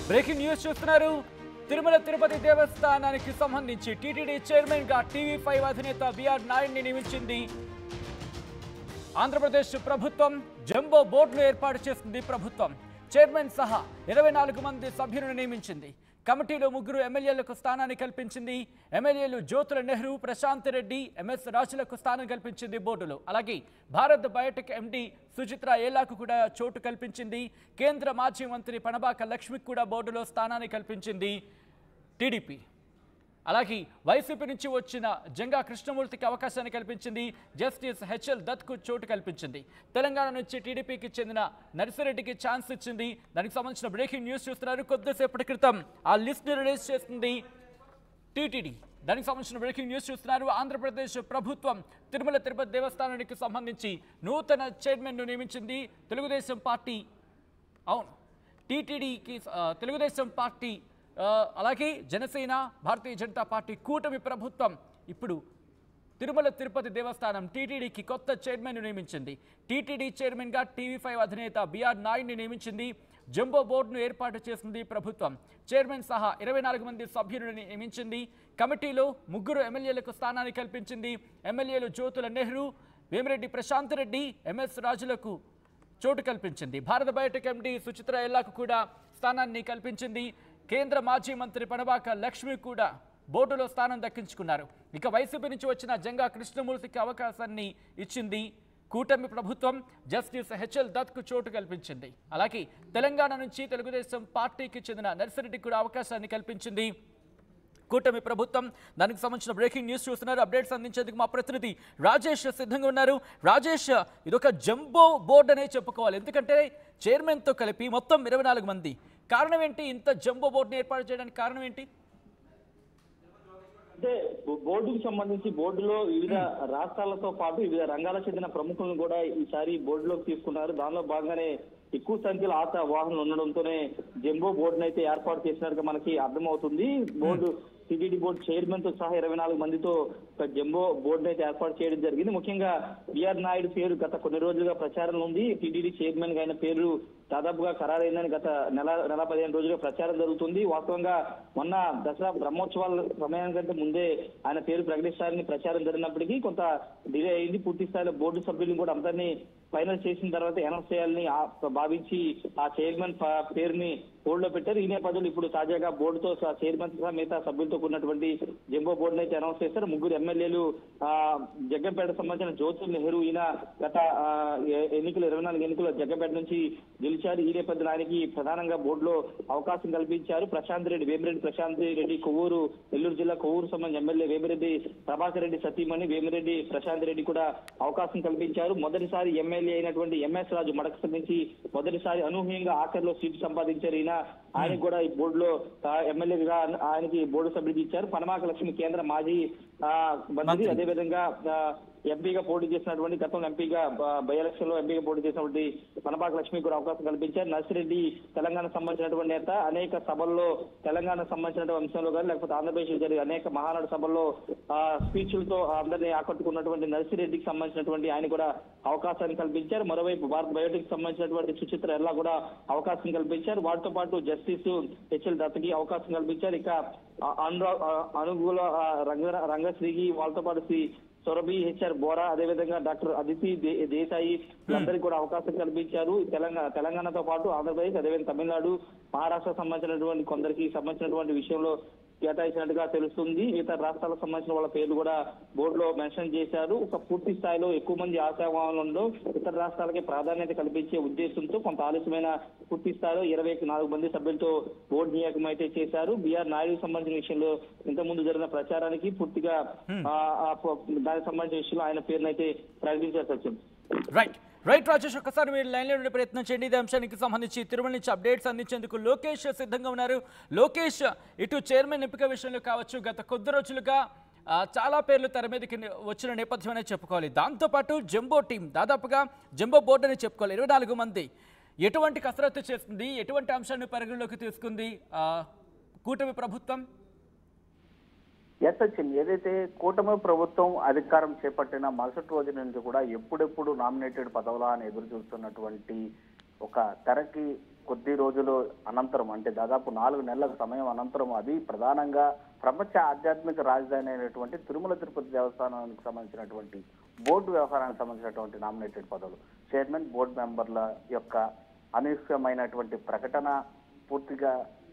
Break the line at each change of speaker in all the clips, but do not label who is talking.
Breaking news చూస్తున్నారు తిరుమల తిరుపతి దేవస్థానానికి సంబంధించి టీటీడీ చైర్మన్ గా టీవీ ఫైవ్ అధినేత బిఆర్ నాయుడిని నియమించింది ఆంధ్రప్రదేశ్ ప్రభుత్వం జంబో బోర్డును ఏర్పాటు చేసింది ప్రభుత్వం చైర్మన్ సహా ఇరవై నాలుగు మంది సభ్యులను నియమించింది కమిటీలో ముగ్గురు ఎమ్మెల్యేలకు స్థానాన్ని కల్పించింది ఎమ్మెల్యేలు జ్యోతుల నెహ్రూ ప్రశాంత్ రెడ్డి ఎంఎస్ రాజులకు స్థానం కల్పించింది బోర్డులో అలాగే భారత్ బయోటెక్ ఎండి సుచిత్ర ఏలాకు కూడా చోటు కల్పించింది కేంద్ర మాజీ మంత్రి పనబాక లక్ష్మికి కూడా బోర్డులో స్థానాన్ని కల్పించింది టీడీపీ అలాగే వైసీపీ నుంచి వచ్చిన జంగా కృష్ణమూర్తికి అవకాశాన్ని కల్పించింది జస్టిస్ హెచ్ఎల్ దత్కు చోటు కల్పించింది తెలంగాణ నుంచి టీడీపీకి చెందిన నర్సిరెడ్డికి ఛాన్స్ ఇచ్చింది దానికి సంబంధించిన బ్రేకింగ్ న్యూస్ చూస్తున్నారు కొద్దిసేపటి క్రితం ఆ లిస్ట్ని రిలీజ్ చేస్తుంది టీటీడీ దానికి సంబంధించిన బ్రేకింగ్ న్యూస్ చూస్తున్నారు ఆంధ్రప్రదేశ్ ప్రభుత్వం తిరుమల తిరుపతి దేవస్థానానికి సంబంధించి నూతన చైర్మన్ను నియమించింది తెలుగుదేశం పార్టీ అవును టీటీడీకి ఆ, తెలుగుదేశం పార్టీ ఆ, అలాగే జనసేన భారతీయ జనతా పార్టీ కూటమి ప్రభుత్వం ఇప్పుడు తిరుమల తిరుపతి దేవస్థానం టీటీడీకి కొత్త చైర్మన్ను నియమించింది టీటీడీ చైర్మన్గా టీవీ ఫైవ్ అధినేత బిఆర్ నాయుడిని నియమించింది జంబో బోర్డును ఏర్పాటు చేసింది ప్రభుత్వం చైర్మన్ సహా ఇరవై నాలుగు మంది సభ్యులను నియమించింది కమిటీలో ముగ్గురు ఎమ్మెల్యేలకు స్థానాన్ని కల్పించింది ఎమ్మెల్యేలు జ్యోతుల నెహ్రూ వేమిరెడ్డి ప్రశాంత్ రెడ్డి ఎంఎస్ రాజులకు చోటు కల్పించింది భారత బయోటెక్ ఎండి సుచిత్ర ఎల్లాకు కూడా స్థానాన్ని కల్పించింది కేంద్ర మాజీ మంత్రి పనబాక లక్ష్మి కూడా బోర్డులో స్థానం దక్కించుకున్నారు ఇక వైసీపీ నుంచి వచ్చిన జంగా కృష్ణమూర్తికి అవకాశాన్ని ఇచ్చింది కూటమి ప్రభుత్వం జస్టిస్ హెచ్ఎల్ దత్కు చోటు కల్పించింది అలాగే తెలంగాణ నుంచి తెలుగుదేశం పార్టీకి చెందిన నర్సిరెడ్డికి కూడా అవకాశాన్ని కల్పించింది కూటమి ప్రభుత్వం దానికి సంబంధించిన బ్రేకింగ్ న్యూస్ చూస్తున్నారు అప్డేట్స్ అందించేందుకు మా ప్రతినిధి రాజేష్ సిద్ధంగా ఉన్నారు రాజేష్ ఇదొక జంబో బోర్డు అనే చెప్పుకోవాలి ఎందుకంటే చైర్మన్తో కలిపి మొత్తం ఇరవై నాలుగు మంది కారణం ఏంటి ఇంత జంబో బోర్డుని ఏర్పాటు చేయడానికి కారణం ఏంటి
అంటే బో- బోర్డుకు సంబంధించి బోర్డులో వివిధ రాష్ట్రాలతో పాటు వివిధ రంగాలకు చెందిన ప్రముఖులను కూడా ఈసారి బోర్డులోకి తీసుకున్నారు దానిలో భాగంగానే ఎక్కువ సంఖ్యలో ఆట వాహనాలు ఉండడంతోనే జంబో బోర్డును అయితే ఏర్పాటు చేసినట్టుగా మనకి అర్థమవుతుంది బోర్డు టీటీడీ బోర్డు చైర్మన్ తో సహా ఇరవై నాలుగు మందితో ఒక జంబో బోర్డును అయితే ఏర్పాటు చేయడం జరిగింది ముఖ్యంగా బిఆర్ నాయుడు పేరు గత కొన్ని రోజులుగా ప్రచారంలో ఉంది టీటీడీ చైర్మన్ గా ఆయన పేరు దాదాపుగా ఖరారైందని గత నెల నెల పదిహేను రోజులుగా ప్రచారం జరుగుతుంది వాస్తవంగా మొన్న దసరా బ్రహ్మోత్సవాల సమయానికంటే ముందే ఆయన పేరు ప్రకటిస్తారని ప్రచారం జరిగినప్పటికీ కొంత డిలే అయింది పూర్తి స్థాయిలో బోర్డు సభ్యులను కూడా అందరినీ ఫైనల్ చేసిన తర్వాత అనౌన్స్ చేయాలని ఆ- భావించి ఆ చైర్మన్ ప- పేరుని బోర్డులో పెట్టారు ఈ నేపథ్యంలో ఇప్పుడు తాజాగా బోర్డుతో సహా చైర్మన్ సహా మిగతా సభ్యులతో కూడినటువంటి జంబో బోర్డును అయితే అనౌన్స్ చేశారు ముగ్గురు ఎమ్మెల్యేలు ఆ జగ్గంపేట సంబంధించిన జ్యోతి నెహ్రూ ఈయన గత ఆ, ఎ- ఎన్నికలు ఇరవై నాలుగు ఎన్నికల్లో జగ్గంపేట నుంచి గెలిచారు ఈ నేపథ్యంలో ఆయనకి ప్రధానంగా బోర్డులో అవకాశం కల్పించారు ప్రశాంత్ రెడ్డి వేమిరెడ్డి ప్రశాంత్ రెడ్డి కొవ్వూరు నెల్లూరు జిల్లా కొవ్వూరు సంబంధించిన ఎమ్మెల్యే వేమిరెడ్డి ప్రభాకర్ రెడ్డి సతీమణి వేమిరెడ్డి ప్రశాంత్ రెడ్డి కూడా అవకాశం కల్పించారు మొదటిసారి ఎమ్మెల్యే అయినటువంటి ఎంఎస్ రాజు మడకస నుంచి మొదటిసారి అనూహ్యంగా ఆఖరిలో సీటు సంపాదించారు ఈయన ఆయనకు కూడా ఈ బోర్డులో ఎమ్మెల్యేగా ఆయనకి బోర్డు సభ్యుడికి ఇచ్చారు పనమాక లక్ష్మి కేంద్ర మాజీ ఆ, మంత్రి
మంత్రి.
అదేవిధంగా ఆ, ఎంపీగా పోటీ చేసినటువంటి గతంలో ఎంపీగా బై ఎలక్షన్ లో ఎంపీగా పోటీ చేసినటువంటి పనపాక లక్ష్మికి కూడా అవకాశం కల్పించారు నర్సిరెడ్డి తెలంగాణ సంబంధించినటువంటి నేత అనేక సభల్లో తెలంగాణ సంబంధించినటువంటి అంశంలో కానీ లేకపోతే ఆంధ్రప్రదేశ్ జరిగే అనేక మహానాడు సభల్లో ఆ స్పీచ్లతో అందరినీ ఆకట్టుకున్నటువంటి నర్సిరెడ్డికి సంబంధించినటువంటి ఆయన కూడా అవకాశాన్ని కల్పించారు మరోవైపు భారత్ బయోటిక్ సంబంధించినటువంటి సుచిత్ర ఎల్లా కూడా అవకాశం కల్పించారు వాటితో పాటు జస్టిస్ హెచ్ఎల్ దత్తకి అవకాశం కల్పించారు ఇక ఆ- అనురా- ఆ అనుగుల ఆ రంగ రంగశ్రీకి వాళ్ళతో పాటు శ్రీ సొరబి హెచ్ఆర్ బోరా అదేవిధంగా డాక్టర్ అదితి దే- దేశాయి వీళ్ళందరికీ కూడా అవకాశం కల్పించారు తెలంగాణ తెలంగాణతో పాటు ఆంధ్రప్రదేశ్ అదేవిధంగా తమిళనాడు మహారాష్ట్ర సంబంధించినటువంటి కొందరికి సంబంధించినటువంటి విషయంలో కేటాయించినట్టుగా తెలుస్తుంది ఇతర రాష్ట్రాలకు సంబంధించిన వాళ్ళ పేర్లు కూడా బోర్డులో మెన్షన్ చేశారు ఒక పూర్తి స్థాయిలో ఎక్కువ మంది ఆశావాహనంలో ఇతర రాష్ట్రాలకి ప్రాధాన్యత కల్పించే ఉద్దేశంతో కొంత ఆలస్యమైన పూర్తి స్థాయిలో ఇరవై నాలుగు మంది సభ్యులతో బోర్డు నియామకం అయితే చేశారు బీఆర్ నాయుడు సంబంధించిన విషయంలో ఇంతకుముందు జరిగిన ప్రచారానికి పూర్తిగా ఆ, ఆ, ప- దానికి సంబంధించిన విషయంలో ఆయన పేరును అయితే ప్రకటించారు సచిన్
రైట్ రైట్ రాజేష్ ఒక్కసారి మీరు లైన్లో ఉండే ప్రయత్నం చేయండి ఇదే అంశానికి సంబంధించి తిరుమల నుంచి అప్డేట్స్ అందించేందుకు లోకేష్ సిద్ధంగా ఉన్నారు లోకేష్ ఇటు చైర్మన్ ఎంపిక విషయంలో కావచ్చు గత కొద్ది రోజులుగా ఆ, చాలా పేర్లు తెర మీదకి ని- వచ్చిన నేపథ్యం అనేది చెప్పుకోవాలి దాంతోపాటు జంబో టీం దాదాపుగా జంబో బోర్డు అని చెప్పుకోవాలి ఇరవై నాలుగు మంది ఎటువంటి కసరత్తు చేస్తుంది ఎటువంటి అంశాన్ని పరిగణలోకి తీసుకుంది ఆ, కూటమి ప్రభుత్వం
ఎస్ సచిన్ ఏదైతే కూటమి ప్రభుత్వం అధికారం చేపట్టిన మరుసటి రోజు నుంచి కూడా ఎప్పుడెప్పుడు నామినేటెడ్ పదవులా అని ఎదురు చూస్తున్నటువంటి ఒక తెరకి కొద్ది రోజులు అనంతరం అంటే దాదాపు నాలుగు నెలల సమయం అనంతరం అది ప్రధానంగా ప్రపంచ ఆధ్యాత్మిక రాజధాని అయినటువంటి తిరుమల తిరుపతి దేవస్థానానికి సంబంధించినటువంటి బోర్డు వ్యవహారానికి సంబంధించినటువంటి నామినేటెడ్ పదవులు చైర్మన్ బోర్డు మెంబర్ల యొక్క అనూహ్యమైనటువంటి ప్రకటన పూర్తిగా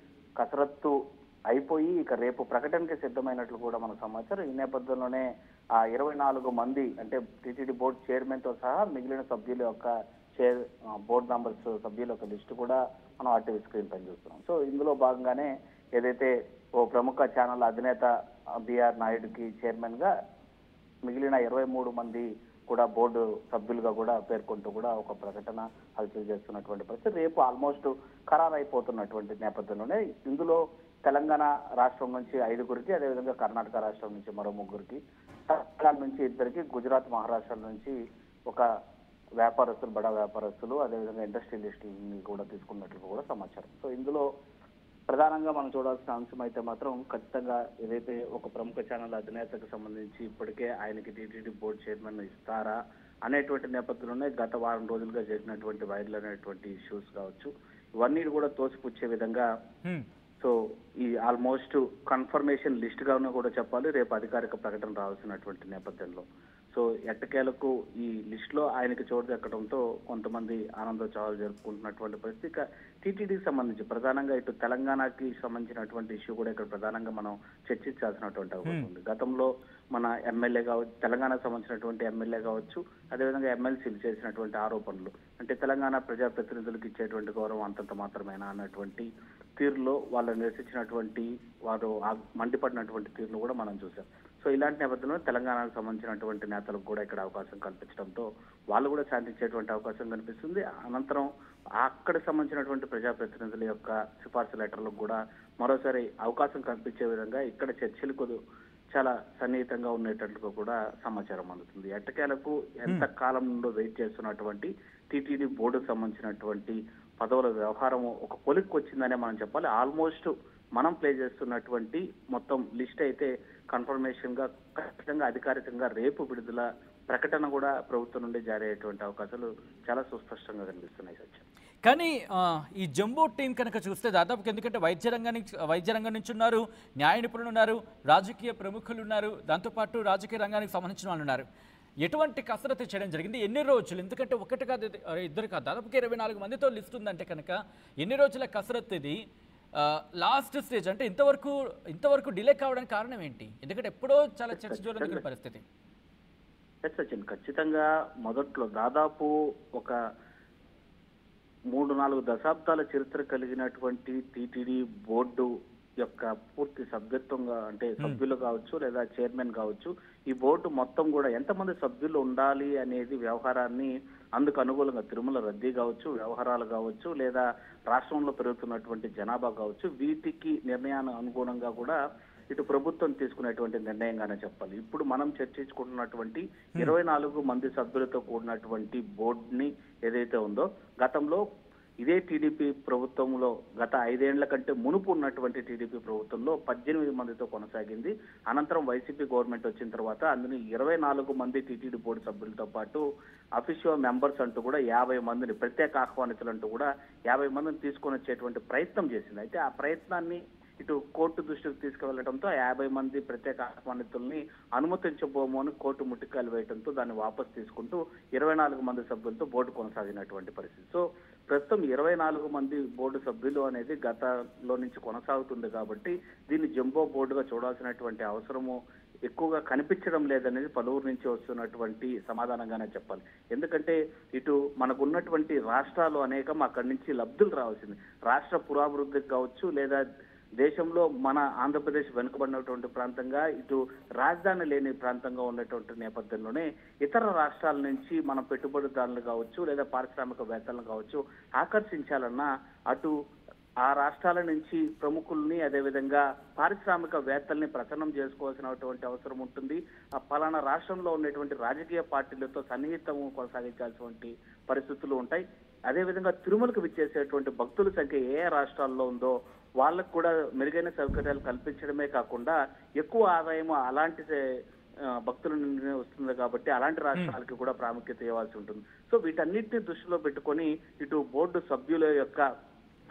కసరత్తు అయిపోయి ఇక రేపు ప్రకటనకి సిద్ధమైనట్లు కూడా మనకు సమాచారం ఈ నేపథ్యంలోనే ఆ ఇరవై నాలుగు మంది అంటే టీటీడీ బోర్డు చైర్మన్ తో సహా మిగిలిన సభ్యుల యొక్క చైర్ ఆ, బోర్డు మెంబర్స్ సభ్యుల యొక్క లిస్టు కూడా మనం ఆర్టీవీ స్క్రీన్ పైన చూస్తున్నాం సో ఇందులో భాగంగానే ఏదైతే ఓ ప్రముఖ ఛానల్ అధినేత బిఆర్ నాయుడుకి చైర్మన్ గా మిగిలిన ఇరవై మూడు మంది కూడా బోర్డు సభ్యులుగా కూడా పేర్కొంటూ కూడా ఒక ప్రకటన హల్చల్ చేస్తున్నటువంటి పరిస్థితి రేపు ఆల్మోస్ట్ ఖరారు అయిపోతున్నటువంటి నేపథ్యంలోనే ఇందులో తెలంగాణ రాష్ట్రం నుంచి ఐదుగురికి అదేవిధంగా కర్ణాటక రాష్ట్రం నుంచి మరో ముగ్గురికి తెలంగాణ నుంచి ఇద్దరికి గుజరాత్ మహారాష్ట్ర నుంచి ఒక వ్యాపారస్తులు బడా వ్యాపారస్తులు అదేవిధంగా ఇండస్ట్రియలిస్టులని కూడా తీసుకున్నట్లు కూడా సమాచారం సో ఇందులో ప్రధానంగా మనం చూడాల్సిన అంశం అయితే మాత్రం ఖచ్చితంగా ఏదైతే ఒక ప్రముఖ ఛానల్ అధినేతకు సంబంధించి ఇప్పటికే ఆయనకి టీటీడీ బోర్డు చైర్మన్ ఇస్తారా అనేటువంటి నేపథ్యంలోనే గత వారం రోజులుగా జరిగినటువంటి వైరల్ అనేటువంటి ఇష్యూస్ కావచ్చు ఇవన్నీ కూడా తోసిపుచ్చే విధంగా
హ్మ్.
సో ఈ ఆల్మోస్ట్ కన్ఫర్మేషన్ లిస్ట్ గానే కూడా చెప్పాలి రేపు అధికారిక ప్రకటన రావాల్సినటువంటి నేపథ్యంలో సో ఎట్టకేలకు ఈ లిస్ట్ లో ఆయనకి చోటు దక్కడంతో కొంతమంది ఆనందోత్సవాలు జరుపుకుంటున్నటువంటి పరిస్థితి ఇక టీటీడీకి సంబంధించి ప్రధానంగా ఇటు తెలంగాణకి సంబంధించినటువంటి ఇష్యూ కూడా ఇక్కడ ప్రధానంగా మనం చర్చించాల్సినటువంటి అవకాశం ఉంది గతంలో మన ఎమ్మెల్యే కావచ్చు తెలంగాణకు సంబంధించినటువంటి ఎమ్మెల్యే కావచ్చు అదేవిధంగా ఎమ్మెల్సీలు చేసినటువంటి ఆరోపణలు అంటే తెలంగాణ ప్రజాప్రతినిధులకు ఇచ్చేటువంటి గౌరవం అంతంత మాత్రమేనా అన్నటువంటి తీరులో వాళ్ళు నిరసించినటువంటి వారు ఆ- మండిపడినటువంటి తీరును కూడా మనం చూసాం సో ఇలాంటి నేపథ్యంలో తెలంగాణకు సంబంధించినటువంటి నేతలకు కూడా ఇక్కడ అవకాశం కల్పించడంతో వాళ్ళు కూడా శాంతించేటువంటి అవకాశం కనిపిస్తుంది అనంతరం అక్కడ సంబంధించినటువంటి ప్రజాప్రతినిధుల యొక్క సిఫార్సు లెటర్లకు కూడా మరోసారి అవకాశం కల్పించే విధంగా ఇక్కడ చర్చలకు చాలా సన్నిహితంగా ఉండేటట్లుగా కూడా సమాచారం అందుతుంది ఎట్టకేలకు ఎంత కాలం నుండో వెయిట్ చేస్తున్నటువంటి టీటీడీ బోర్డుకు సంబంధించినటువంటి పదవుల వ్యవహారం ఒక కొలిక్కి వచ్చిందనే మనం చెప్పాలి ఆల్మోస్ట్ మనం ప్లే చేస్తున్నటువంటి మొత్తం లిస్ట్ అయితే కన్ఫర్మేషన్ గా ఖచ్చితంగా అధికారికంగా రేపు విడుదల ప్రకటన కూడా ప్రభుత్వం నుండి జారీ అయ్యేటువంటి అవకాశాలు చాలా సుస్పష్టంగా కనిపిస్తున్నాయి సత్యం
కానీ ఆ, ఈ జంబో టీం కనుక చూస్తే దాదాపు ఎందుకంటే వైద్య రంగానికి వైద్య రంగం నుంచి ఉన్నారు న్యాయ నిపుణులు ఉన్నారు రాజకీయ ప్రముఖులు ఉన్నారు దాంతోపాటు రాజకీయ రంగానికి సంబంధించిన వాళ్ళు ఉన్నారు ఎటువంటి కసరత్తు చేయడం జరిగింది ఎన్ని రోజులు ఎందుకంటే ఒకటి కాదు ఇది- అరే, ఇద్దరు కాదు దాదాపుకి ఇరవై నాలుగు మందితో లిస్ట్ ఉందంటే కనుక ఎన్ని రోజుల కసరత్తు ఇది లాస్ట్ స్టేజ్ అంటే ఇంతవరకు ఇంతవరకు డిలే కావడానికి కారణం ఏంటి ఎందుకంటే ఎప్పుడో చాలా చర్చ జోరుంది పరిస్థితి
ఎస్ సచిన్ ఖచ్చితంగా మొదట్లో దాదాపు ఒక మూడు నాలుగు దశాబ్దాల చరిత్ర కలిగినటువంటి టీటీడీ బోర్డు యొక్క పూర్తి సభ్యత్వంగా అంటే సభ్యులు కావచ్చు లేదా చైర్మన్ కావచ్చు ఈ బోర్డు మొత్తం కూడా ఎంతమంది సభ్యులు ఉండాలి అనేది వ్యవహారాన్ని అందుకు అనుకూలంగా తిరుమల రద్దీ కావచ్చు వ్యవహారాలు కావచ్చు లేదా రాష్ట్రంలో పెరుగుతున్నటువంటి జనాభా కావచ్చు వీటికి నిర్ణయాన్ని అనుగుణంగా కూడా ఇటు ప్రభుత్వం తీసుకునేటువంటి నిర్ణయంగానే చెప్పాలి ఇప్పుడు మనం చర్చించుకుంటున్నటువంటి ఇరవై నాలుగు మంది సభ్యులతో కూడినటువంటి బోర్డుని ఏదైతే ఉందో గతంలో ఇదే టీడీపీ ప్రభుత్వంలో గత ఐదేళ్ల కంటే మునుపు ఉన్నటువంటి టీడీపీ ప్రభుత్వంలో పద్దెనిమిది మందితో కొనసాగింది అనంతరం వైసీపీ గవర్నమెంట్ వచ్చిన తర్వాత అందులో ఇరవై నాలుగు మంది టీటీడీ బోర్డు సభ్యులతో పాటు అఫీషియల్ మెంబర్స్ అంటూ కూడా యాభై మందిని ప్రత్యేక ఆహ్వానితులు అంటూ కూడా యాభై మందిని తీసుకొని వచ్చేటువంటి ప్రయత్నం చేసింది అయితే ఆ ప్రయత్నాన్ని ఇటు కోర్టు దృష్టికి తీసుకువెళ్లడంతో ఆ యాభై మంది ప్రత్యేక ఆహ్వానితుల్ని అనుమతించబోము అని కోర్టు ముట్టికాయలు వేయడంతో దాన్ని వాపసు తీసుకుంటూ ఇరవై నాలుగు మంది సభ్యులతో బోర్డు కొనసాగినటువంటి పరిస్థితి సో ప్రస్తుతం ఇరవై నాలుగు మంది బోర్డు సభ్యులు అనేది గతంలో నుంచి కొనసాగుతుంది కాబట్టి దీన్ని జంబో బోర్డుగా చూడాల్సినటువంటి అవసరము ఎక్కువగా కనిపించడం లేదనేది పలువురు నుంచి వస్తున్నటువంటి సమాధానంగానే చెప్పాలి ఎందుకంటే ఇటు మనకు ఉన్నటువంటి రాష్ట్రాలు అనేకం అక్కడి నుంచి లబ్ధులు రావాల్సింది రాష్ట్ర పురాభివృద్ధికి కావచ్చు లేదా దేశంలో మన ఆంధ్రప్రదేశ్ వెనుకబడినటువంటి ప్రాంతంగా ఇటు రాజధాని లేని ప్రాంతంగా ఉన్నటువంటి నేపథ్యంలోనే ఇతర రాష్ట్రాల నుంచి మన పెట్టుబడిదారులు కావచ్చు లేదా పారిశ్రామికవేత్తలను కావచ్చు ఆకర్షించాలన్నా అటు ఆ రాష్ట్రాల నుంచి ప్రముఖుల్ని అదేవిధంగా పారిశ్రామికవేత్తల్ని ప్రసన్నం చేసుకోవాల్సినటువంటి అవసరం ఉంటుంది ఆ పలానా రాష్ట్రంలో ఉన్నటువంటి రాజకీయ పార్టీలతో సన్నిహితం కొనసాగించాల్సినటువంటి పరిస్థితులు ఉంటాయి అదేవిధంగా తిరుమలకు విచ్చేసేటువంటి భక్తుల సంఖ్య ఏ ఏ రాష్ట్రాల్లో ఉందో వాళ్ళకు కూడా మెరుగైన సౌకర్యాలు కల్పించడమే కాకుండా ఎక్కువ ఆదాయం అలాంటి సే- ఆ, భక్తుల నుండి వస్తుంది కాబట్టి అలాంటి రాష్ట్రాలకి కూడా ప్రాముఖ్యత ఇవ్వాల్సి ఉంటుంది సో వీటన్నిటిని దృష్టిలో పెట్టుకొని ఇటు బోర్డు సభ్యుల యొక్క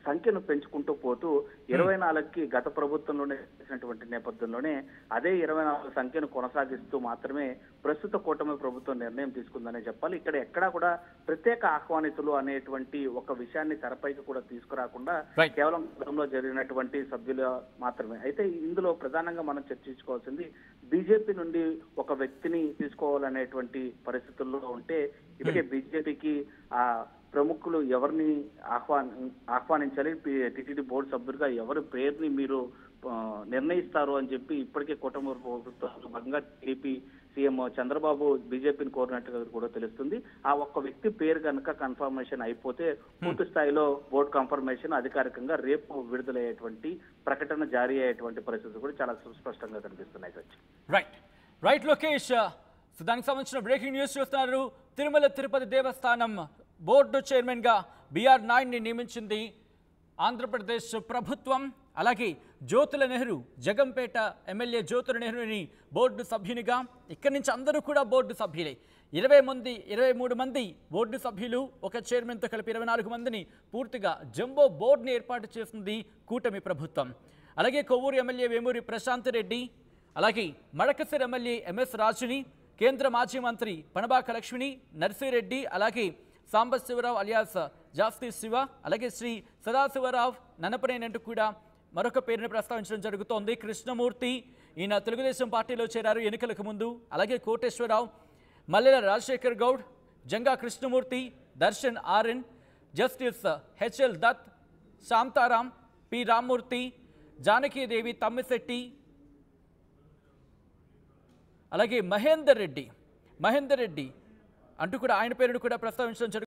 సంఖ్యను పెంచుకుంటూ పోతూ ఇరవై నాలుగుకి గత ప్రభుత్వంలోనే చేసినటువంటి నేపథ్యంలోనే అదే ఇరవై నాలుగు సంఖ్యను కొనసాగిస్తూ మాత్రమే ప్రస్తుత కూటమి ప్రభుత్వం నిర్ణయం తీసుకుందనే చెప్పాలి ఇక్కడ ఎక్కడా కూడా ప్రత్యేక ఆహ్వానితులు అనేటువంటి ఒక విషయాన్ని తెరపైకి కూడా తీసుకురాకుండా
Right.
కేవలం గతంలో జరిగినటువంటి సభ్యులు మాత్రమే అయితే ఇందులో ప్రధానంగా మనం చర్చించుకోవాల్సింది బీజేపీ నుండి ఒక వ్యక్తిని తీసుకోవాలనేటువంటి పరిస్థితుల్లో ఉంటే ఇప్పటికే బీజేపీకి ఆ ప్రముఖులు ఎవరిని ఆహ్వాన్ ఆహ్వానించాలి టిటిడి బోర్డు సభ్యులుగా ఎవరి పేరుని మీరు ఆ, నిర్ణయిస్తారు అని చెప్పి ఇప్పటికే కుటుంబ ప్రభుత్వం భాగంగా టీడీపీ సీఎం చంద్రబాబు బీజేపీని కోరినట్టుగా కూడా తెలుస్తుంది ఆ ఒక్క వ్యక్తి పేరు కనుక కన్ఫర్మేషన్ అయిపోతే పూర్తి స్థాయిలో బోర్డు కన్ఫర్మేషన్ అధికారికంగా రేపు విడుదలయ్యేటువంటి ప్రకటన జారీ అయ్యేటువంటి పరిస్థితులు కూడా చాలా సుస్పష్టంగా కనిపిస్తున్నాయి Sachin
right right Lokesh so దానికి సంబంధించిన బ్రేకింగ్ న్యూస్ చూస్తున్నారు తిరుమల తిరుపతి దేవస్థానం బోర్డు చైర్మన్గా బిఆర్ నాయుడిని నియమించింది ఆంధ్రప్రదేశ్ ప్రభుత్వం అలాగే జ్యోతుల నెహ్రూ జగంపేట ఎమ్మెల్యే జ్యోతుల నెహ్రూని బోర్డు సభ్యునిగా ఇక్కడి నుంచి అందరూ కూడా బోర్డు సభ్యులే ఇరవై మంది ఇరవై మూడు మంది బోర్డు సభ్యులు ఒక చైర్మన్తో కలిపి ఇరవై నాలుగు మందిని పూర్తిగా జంబో బోర్డుని ఏర్పాటు చేసింది కూటమి ప్రభుత్వం అలాగే కొవ్వూరు ఎమ్మెల్యే వేమూరి ప్రశాంత్ రెడ్డి అలాగే మడకసిర ఎమ్మెల్యే ఎంఎస్ రాజుని కేంద్ర మాజీ మంత్రి పనబాక లక్ష్మిని నర్సిరెడ్డి అలాగే సాంబశివరావు అలియాస్ జాస్తి శివ అలాగే శ్రీ సదాశివరావు నన్నపనేనంటూ కూడా మరొక పేరుని ప్రస్తావించడం జరుగుతోంది కృష్ణమూర్తి ఈయన తెలుగుదేశం పార్టీలో చేరారు ఎన్నికలకు ముందు అలాగే Koteswara Rao Mallela Rajasekhar Goud Janga Krishnamurthy Darshan RN justice HL Dutt Shantaram P Rammurthy Janaki Devi Tammisetti అలాగే మహేందర్ రెడ్డి మహేందర్ రెడ్డి అంటూ కూడా ఆయన పేరును కూడా ప్రస్తావించడం జరుగుతుంది